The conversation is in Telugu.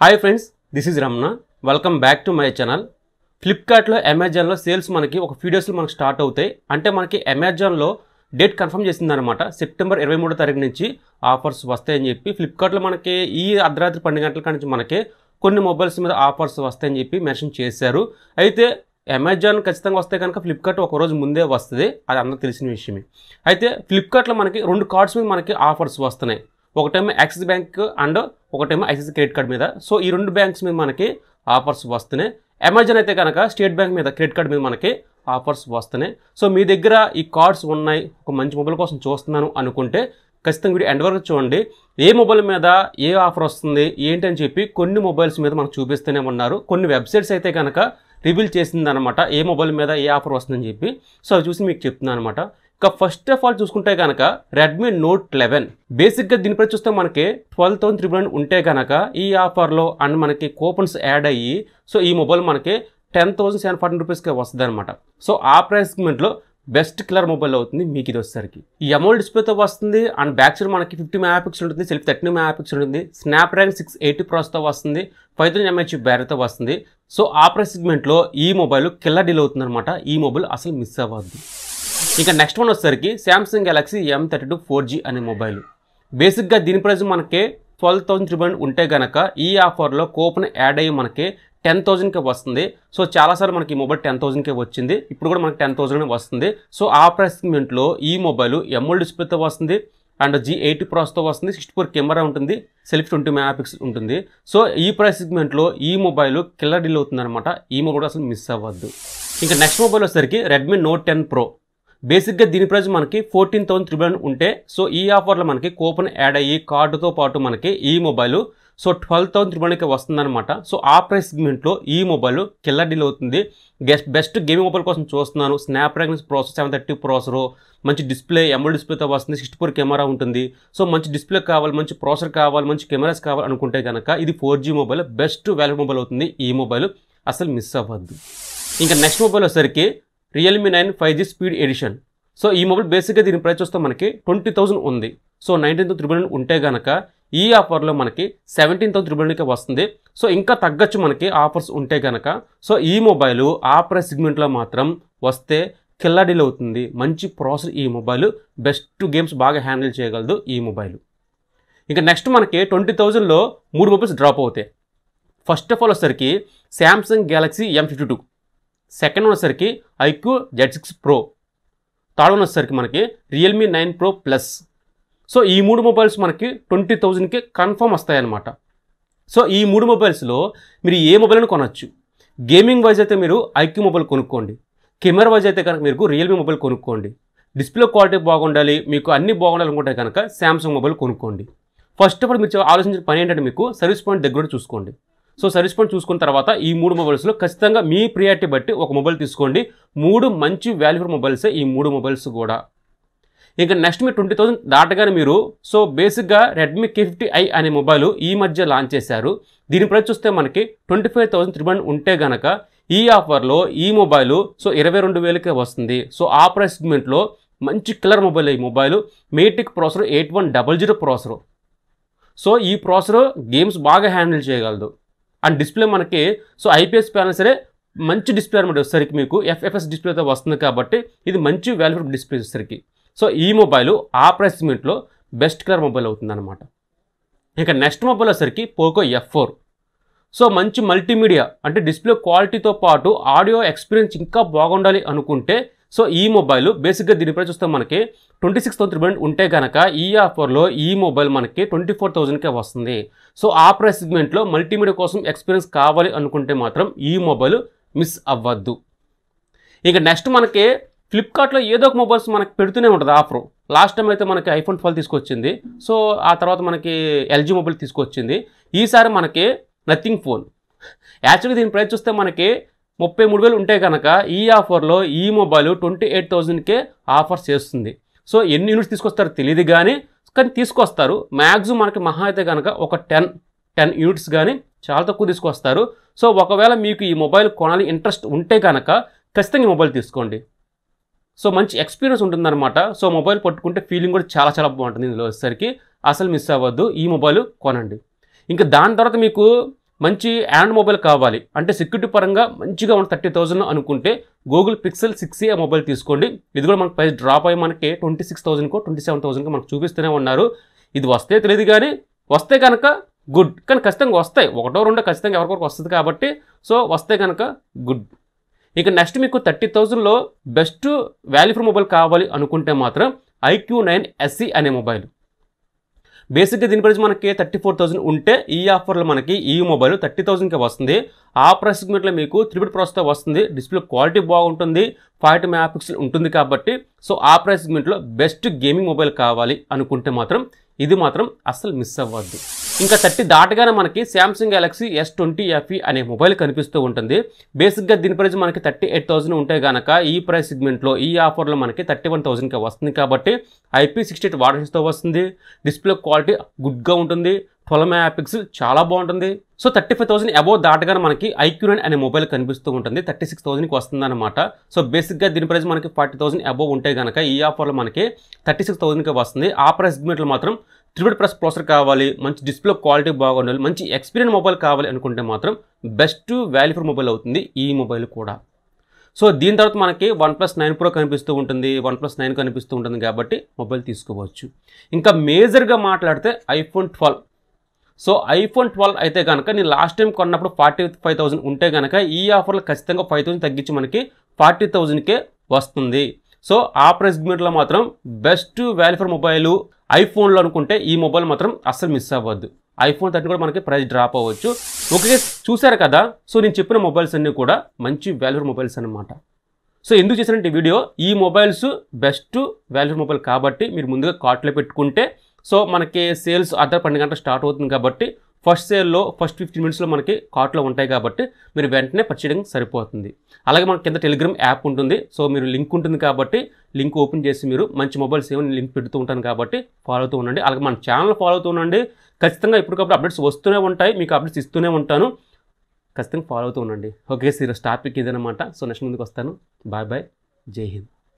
hi friends this is Ramana welcome back to my channel ఫ్లిప్కార్ట్లో అమెజాన్లో సేల్స్ మనకి ఒక few days లో మనకి స్టార్ట్ అవుతాయి అంటే మనకి అమెజాన్లో డేట్ కన్ఫర్మ్ చేసిందనమాట సెప్టెంబర్ ఇరవై మూడో తారీఖు నుంచి ఆఫర్స్ వస్తాయని చెప్పి ఫ్లిప్కార్ట్లో మనకి ఈ అర్ధరాత్రి పన్నెండు గంటల కాడ నుంచి మనకి కొన్ని మొబైల్స్ మీద ఆఫర్స్ వస్తాయని చెప్పి మెన్షన్ చేశారు అయితే అమెజాన్ ఖచ్చితంగా వస్తే కనుక ఫ్లిప్కార్ట్ ఒక రోజు ముందే వస్తుంది అది అందరికి తెలిసిన విషయమే అయితే ఫ్లిప్కార్ట్లో మనకి రెండు కార్డ్స్ మీద మనకి ఆఫర్స్ వస్తున్నాయి ఒకటేమో యాక్సిస్ బ్యాంక్ అండ్ ఒకటేమో ఐసిఐసి క్రెడిట్ కార్డ్ మీద సో ఈ రెండు బ్యాంక్స్ మీద మనకి ఆఫర్స్ వస్తున్నాయి అమెజాన్ అయితే కనుక స్టేట్ బ్యాంక్ మీద క్రెడిట్ కార్డ్ మీద మనకి ఆఫర్స్ వస్తున్నాయి సో మీ దగ్గర ఈ కార్డ్స్ ఉన్నాయి ఒక మంచి మొబైల్ కోసం చూస్తున్నాను అనుకుంటే ఖచ్చితంగా వీడియో ఎండ్ వరకు చూడండి ఏ మొబైల్ మీద ఏ ఆఫర్ వస్తుంది ఏంటి అని చెప్పి కొన్ని మొబైల్స్ మీద మనకు చూపిస్తూనే ఉన్నారు కొన్ని వెబ్సైట్స్ అయితే కనుక రివీల్ చేసిందనమాట ఏ మొబైల్ మీద ఏ ఆఫర్ వస్తుందని చెప్పి సో అవి చూసి మీకు చెప్తున్నాను అనమాట ఇక ఫస్ట్ ఆఫ్ ఆల్ చూసుకుంటే కనుక రెడ్మీ నోట్ లెవెన్ బేసిక్గా దీనిపై చూస్తే మనకి ట్వెల్వ్ థౌసండ్ త్రిబుల్ ఉంటే కనుక ఈ ఆఫర్లో అండ్ మనకి కూపన్స్ యాడ్ అయ్యి సో ఈ మొబైల్ మనకి టెన్ థౌసండ్ సెవెన్ ఫార్టీ రూపీస్కి వస్తుంది అనమాట సో ఆ ప్రైస్ సెగ్మెంట్లో బెస్ట్ కిల్లర్ మొబైల్ అవుతుంది మీకు ఇది వచ్చేసరికి ఈ అమౌల్ డిస్ప్లేతో వస్తుంది అండ్ బ్యాక్ సైడ్ మనకి ఫిఫ్టీ మెగా పిక్సెల్ ఉంటుంది సెల్ఫ్ థర్టీ మెగా పిక్సెల్ ఉంటుంది స్నాప్ డ్రాగన్ సిక్స్ ఎయిటీ ప్రాస్తో వస్తుంది ఫైవ్ థౌసండ్ ఎంహెచ్ బ్యాటరీతో వస్తుంది సో ఆ ప్రైస్ సెగ్మెంట్లో ఈ మొబైల్ కిల్లర్ డీల్ అవుతుంది అనమాట ఈ మొబైల్ అసలు మిస్ అవ్వద్దు ఇంకా నెక్స్ట్ వన్ వచ్చేసరికి Samsung Galaxy M thirty two four G అనే మొబైల్ బేసిక్గా దీని ప్రైస్ మనకి ట్వెల్వ్ థౌసండ్ త్రిబుల్ ఉంటే కనుక ఈ ఆఫర్లో కూపన్ యాడ్ అయ్యి మనకి టెన్ థౌజండ్కే వస్తుంది సో చాలాసార్లు మనకి ఈ మొబైల్ టెన్ థౌజండ్కే వచ్చింది ఇప్పుడు కూడా మనకి టెన్ థౌజండ్ వస్తుంది సో ఆ ప్రైస్ సెగ్మెంట్లో ఈ మొబైల్ ఎంఓల్ డిస్ప్లేతో వస్తుంది అండ్ జీ ఎయిటీ ప్రాస్తో వస్తుంది సిక్స్టీ ఫోర్ కెమెరా ఉంటుంది సెల్ఫ్ ట్వంటీ మెగా పిక్సెల్ ఉంటుంది సో ఈ ప్రైస్ సెగ్మెంట్లో ఈ మొబైల్ కిల్లర్ డీల్ అవుతుంది అనమాట ఈ మొబైల్ అసలు మిస్ అవ్వద్దు ఇంకా నెక్స్ట్ మొబైల్ వచ్చేసరికి రెడ్మీ నోట్ టెన్ ప్రో బేసిక్గా దీని ప్రైస్ మనకి ఫోర్టీన్ థౌసండ్ త్రిబుల్ ఉంటే సో ఈ ఆఫర్లో మనకి కూపన్ యాడ్ అయ్యి కార్డుతో పాటు మనకి ఈ మొబైల్ సో ట్వెల్వ్ థౌసండ్ త్రిబుల్కి వస్తుందన్నమాట సో ఆ ప్రైస్ సెగ్మెంట్లో ఈ మొబైల్ కిల్లర్ డీల్ అవుతుంది గెస్ట్ బెస్ట్ గేమింగ్ మొబైల్ కోసం చూస్తున్నాను snapdragon process seven thirty processor మంచి డిస్ప్లే ఎంఎల్ డిస్ప్లేతో వస్తుంది సిక్స్టీ ఫోర్ కెమెరా ఉంటుంది సో మంచి డిస్ప్లే కావాలి మంచి ప్రాసెసర్ కావాలి మంచి కెమెరాస్ కావాలి అనుకుంటే కనుక ఇది four G mobile best value mobile అవుతుంది ఈ మొబైల్ అసలు మిస్ అవ్వద్దు ఇంకా నెక్స్ట్ మొబైల్ వచ్చేసరికి Realme nine five G speed edition so ఈ మొబైల్ బేసిక్గా దీని ప్రైస్ వస్తే మనకి ట్వంటీ థౌసండ్ ఉంది సో నైన్టీన్ థౌసండ్ త్రిబుల్ ఉంటే కనుక ఈ ఆఫర్లో మనకి సెవెంటీన్ థౌసండ్ త్రిబుల్కి వస్తుంది సో ఇంకా తగ్గచ్చు మనకి ఆఫర్స్ ఉంటే కనుక సో ఈ మొబైల్ ఆ ప్రైస్ సెగ్మెంట్లో మాత్రం వస్తే కిల్లా డీల్ అవుతుంది మంచి ప్రాసెస్ ఈ మొబైల్ బెస్ట్ గేమ్స్ బాగా హ్యాండిల్ చేయగలదు ఈ మొబైల్ ఇంకా నెక్స్ట్ మనకి ట్వంటీ థౌజండ్లో మూడు మొబైల్స్ డ్రాప్ అవుతాయి ఫస్ట్ ఆఫ్ ఆల్ వచ్చేసరికి Samsung Galaxy M fifty two second వచ్చేసరికి iQOO Z six pro third one వచ్చేసరికి మనకి Realme nine pro plus so ఈ మూడు మొబైల్స్ మనకి ట్వంటీ థౌజండ్కి కన్ఫర్మ్ వస్తాయన్నమాట సో ఈ మూడు మొబైల్స్లో మీరు ఏ మొబైల్ని కొనవచ్చు గేమింగ్ వైజ్ అయితే మీరు ఐక్యూ మొబైల్ కొనుక్కోండి కెమెరా వైజ్ అయితే కనుక మీరు రియల్మీ మొబైల్ కొనుక్కోండి డిస్ప్లే క్వాలిటీ బాగుండాలి మీకు అన్ని బాగుండాలి అనుకుంటే కనుక శాంసంగ్ మొబైల్ కొనుక్కోండి ఫస్ట్ ఆఫ్ ఆల్ మీరు ఆలోచించిన పని ఏంటంటే మీకు సర్వీస్ పాయింట్ దగ్గర చూసుకోండి సో సర్వీస్ పాయింట్ చూసుకున్న తర్వాత ఈ మూడు మొబైల్స్లో ఖచ్చితంగా మీ ప్రియారిటీ బట్టి ఒక మొబైల్ తీసుకోండి మూడు మంచి వాల్యూ మొబైల్సే ఈ మూడు మొబైల్స్ కూడా ఇంకా నెక్స్ట్ మీరు ట్వంటీ థౌసండ్ దాటగానే మీరు సో బేసిక్గా రెడ్మీ కే ఫిఫ్టీ ఐ అనే మొబైల్ ఈ మధ్య లాంచ్ చేశారు దీని ప్రైస్ చూస్తే మనకి ట్వంటీ ఫైవ్ థౌసండ్ త్రీ ఉంటే గనక ఈ ఆఫర్లో ఈ మొబైల్ సో ఇరవై రెండు వేలకే వస్తుంది సో ఆ ప్రైస్ సెగ్మెంట్లో మంచి కలర్ మొబైల్ ఈ మొబైల్ మేటిక్ processor eight one double zero processor so ఈ ప్రాసెసర్ గేమ్స్ బాగా హ్యాండిల్ చేయగలదు అండ్ డిస్ప్లే మనకి సో ఐపీఎస్ ప్యానల్ సరే మంచి డిస్ప్లే అనమాట వచ్చేసరికి మీకు ఎఫ్ఎఫ్ఎస్ డిస్ప్లేతో వస్తుంది కాబట్టి ఇది మంచి వాల్యూ డిస్ప్లే వచ్చేసరికి సో ఈ మొబైల్ ఆ ప్రైస్ సెగ్మెంట్లో బెస్ట్ కలర్ మొబైల్ అవుతుంది అనమాట ఇంకా నెక్స్ట్ మొబైల్ వచ్చేసరికి పోకో ఎఫ్ ఫోర్ సో మంచి మల్టీమీడియా అంటే డిస్ప్లే క్వాలిటీతో పాటు ఆడియో ఎక్స్పీరియన్స్ ఇంకా బాగుండాలి అనుకుంటే సో ఈ మొబైల్ బేసిక్గా దీని ప్రైస్ చూస్తే మనకి ట్వంటీ సిక్స్ థౌసండ్ ఉంటే కనుక ఈ ఆఫర్లో ఈ మొబైల్ మనకి ట్వంటీ ఫోర్ థౌసండ్కే వస్తుంది సో ఆ ప్రైస్ సెగ్మెంట్లో మల్టీమీడియా కోసం ఎక్స్పీరియన్స్ కావాలి అనుకుంటే మాత్రం ఈ మొబైల్ మిస్ అవ్వద్దు ఇక నెక్స్ట్ మనకి ఫ్లిప్కార్ట్లో ఏదో ఒక మొబైల్స్ మనకి పెడుతూనే ఉంటుంది ఆఫర్ లాస్ట్ టైం అయితే మనకి ఐఫోన్ ట్వెల్వ్ తీసుకొచ్చింది సో ఆ తర్వాత మనకి ఎల్జీ మొబైల్ తీసుకొచ్చింది ఈసారి మనకి నథింగ్ ఫోన్ యాక్చువల్లీ దీని ప్రైస్ చూస్తే మనకి ముప్పై మూడు వేలు ఉంటే కనుక ఈ ఆఫర్లో ఈ మొబైల్ ట్వంటీ ఎయిట్ థౌజండ్కే ఆఫర్ చేస్తుంది సో ఎన్ని యూనిట్స్ తీసుకొస్తారో తెలియదు కానీ కానీ తీసుకొస్తారు మ్యాక్సిమం మనకి మహా అయితే కనుక ఒక టెన్ టెన్ యూనిట్స్ కానీ చాలా తక్కువ తీసుకొస్తారు సో ఒకవేళ మీకు ఈ మొబైల్ కొనాలి ఇంట్రెస్ట్ ఉంటే కనుక ఖచ్చితంగా ఈ మొబైల్ తీసుకోండి సో మంచి ఎక్స్పీరియన్స్ ఉంటుందన్నమాట సో మొబైల్ పట్టుకుంటే ఫీలింగ్ కూడా చాలా చాలా బాగుంటుంది ఇందులో వచ్చేసరికి అసలు మిస్ అవ్వద్దు ఈ మొబైల్ కొనండి ఇంకా దాని తర్వాత మీకు మంచి యాండ్ మొబైల్ కావాలి అంటే సెక్యూరిటీ పరంగా మంచిగా ఉన్న థర్టీ థౌసండ్ అనుకుంటే Google Pixel six A mobile తీసుకోండి ఇది కూడా మనకి ప్రైస్ డ్రాప్ అయ్యి మనకి ట్వంటీ సిక్స్ థౌసండ్కో ట్వంటీ సెవెన్ థౌసండ్కో మనకు చూపిస్తూనే ఉన్నారు ఇది వస్తే తెలియదు కానీ వస్తే కనుక గుడ్ కానీ ఖచ్చితంగా వస్తాయి ఒకటో రెండో ఖచ్చితంగా ఎవరికొరకు వస్తుంది కాబట్టి సో వస్తే కనుక గుడ్ ఇక నెక్స్ట్ మీకు థర్టీ థౌజండ్లో బెస్ట్ వాల్యూ ఫర్ మొబైల్ కావాలి అనుకుంటే మాత్రం ఐక్యూ నైన్ ఎస్సీ అనే మొబైల్ బేసిక్గా దీని గురించి మనకి థర్టీ ఫోర్ థౌసండ్ ఉంటే ఈ ఆఫర్లో మనకి ఈ మొబైల్ థర్టీ థౌసండ్కి వస్తుంది ఆ ప్రైస్ సెగ్మెంట్లో మీకు త్రిబుల్ ప్రాసెస్తో వస్తుంది డిస్ప్లే క్వాలిటీ బాగుంటుంది ఫార్టీ మెగా పిక్సెల్ ఉంటుంది కాబట్టి సో ఆ ప్రైస్ సెగ్మెంట్లో బెస్ట్ గేమింగ్ మొబైల్ కావాలి అనుకుంటే మాత్రం ఇది మాత్రం అస్సలు మిస్ అవ్వద్దు ఇంకా థర్టీ దాటగానే మనకి Samsung Galaxy S twenty FE అనే మొబైల్ కనిపిస్తూ ఉంటుంది బేసిక్గా దీని ప్రైస్ మనకి థర్టీ ఎయిట్ థౌసండ్ ఉంటే కనుక ఈ ప్రైస్ సెగ్మెంట్లో ఈ ఆఫర్లో మనకి థర్టీ వన్ థౌసండ్కి వస్తుంది కాబట్టి ఐపీ సిక్స్టీ ఎయిట్ వాటర్స్తో వస్తుంది డిస్ప్లే క్వాలిటీ గుడ్గా ఉంటుంది ట్వెల్వ్ మెగా పిక్సెల్ చాలా బాగుంటుంది so thirty five thousand above దాటగానే మనకి ఐక్యూ నైన్ అనే మొబైల్ కనిపిస్తూ ఉంటుంది థర్టీ సిక్స్ థౌసండ్కి వస్తుంది అనమాట సో బేసిక్గా దీని ప్రైస్ మనకి ఫార్టీ థౌసండ్ అబోవ్ ఉంటే కనుక ఈ ఆఫర్లో మనకి థర్టీ సిక్స్ థౌసండ్కి వస్తుంది ఆ ప్రైస్ సెగ్మెంట్లో మాత్రం త్రిబుల్ ప్లస్ ప్రాసెసర్ కావాలి మంచి డిస్ప్లే క్వాలిటీ బాగుండాలి మంచి ఎక్స్పీరియన్స్ మొబైల్ కావాలి అనుకుంటే మాత్రం బెస్ట్ వాల్యూ ఫర్ మొబైల్ అవుతుంది ఈ మొబైల్ కూడా సో దీని తర్వాత మనకి వన్ ప్లస్ నైన్ ప్రో కనిపిస్తూ ఉంటుంది వన్ ప్లస్ నైన్ కనిపిస్తూ ఉంటుంది కాబట్టి మొబైల్ తీసుకోవచ్చు ఇంకా మేజర్గా మాట్లాడితే iPhone twelve so iPhone twelve అయితే కనుక నేను లాస్ట్ టైం కొన్నప్పుడు ఫార్టీ ఫైవ్ థౌసండ్ ఉంటే కనుక ఈ ఆఫర్లో ఖచ్చితంగా ఫైవ్ థౌసండ్ తగ్గించి మనకి ఫార్టీ థౌసండ్కే వస్తుంది సో ఆ ప్రైస్ మీట్లో మాత్రం బెస్ట్ వాల్యూ ఫర్ మొబైల్ ఐఫోన్లో అనుకుంటే ఈ మొబైల్ మాత్రం అస్సలు మిస్ అవ్వద్దు ఐఫోన్ థర్టీ కూడా మనకి ప్రైస్ డ్రాప్ అవ్వచ్చు ఓకే చూసారు కదా సో నేను చెప్పిన మొబైల్స్ అన్నీ కూడా మంచి వాల్యూ ఫర్ మొబైల్స్ అన్నమాట సో ఎందుకు చేసినట్టు ఈ వీడియో ఈ మొబైల్స్ బెస్ట్ వాల్యూ మొబైల్ కాబట్టి మీరు ముందుగా కార్ట్లో పెట్టుకుంటే సో మనకి సేల్స్ అర్ధ పన్నెండు గంటలు స్టార్ట్ అవుతుంది కాబట్టి ఫస్ట్ సేల్లో ఫస్ట్ ఫిఫ్టీన్ మినిట్స్లో మనకి కార్ట్లో ఉంటాయి కాబట్టి మీరు వెంటనే పర్చేయడం చేయడం సరిపోతుంది అలాగే మనకి కింద టెలిగ్రామ్ యాప్ ఉంటుంది సో మీరు లింక్ ఉంటుంది కాబట్టి లింక్ ఓపెన్ చేసి మీరు మంచి మొబైల్స్ ఏమో లింక్ పెడుతూ ఉంటాను కాబట్టి ఫాలో అవుతూ ఉండండి అలాగే మన ఛానల్ ఫాలో అవుతూ ఉండండి ఖచ్చితంగా ఇప్పటికప్పుడు అప్డేట్స్ వస్తూనే ఉంటాయి మీకు అప్డేట్స్ ఇస్తూనే ఉంటాను ఖచ్చితంగా ఫాలో అవుతూ ఉండండి ఓకే సీరియస్ టాపిక్ ఇదనమాట సో నెక్స్ట్ ముందుకు వస్తాను బాయ్ బాయ్ జై హింద్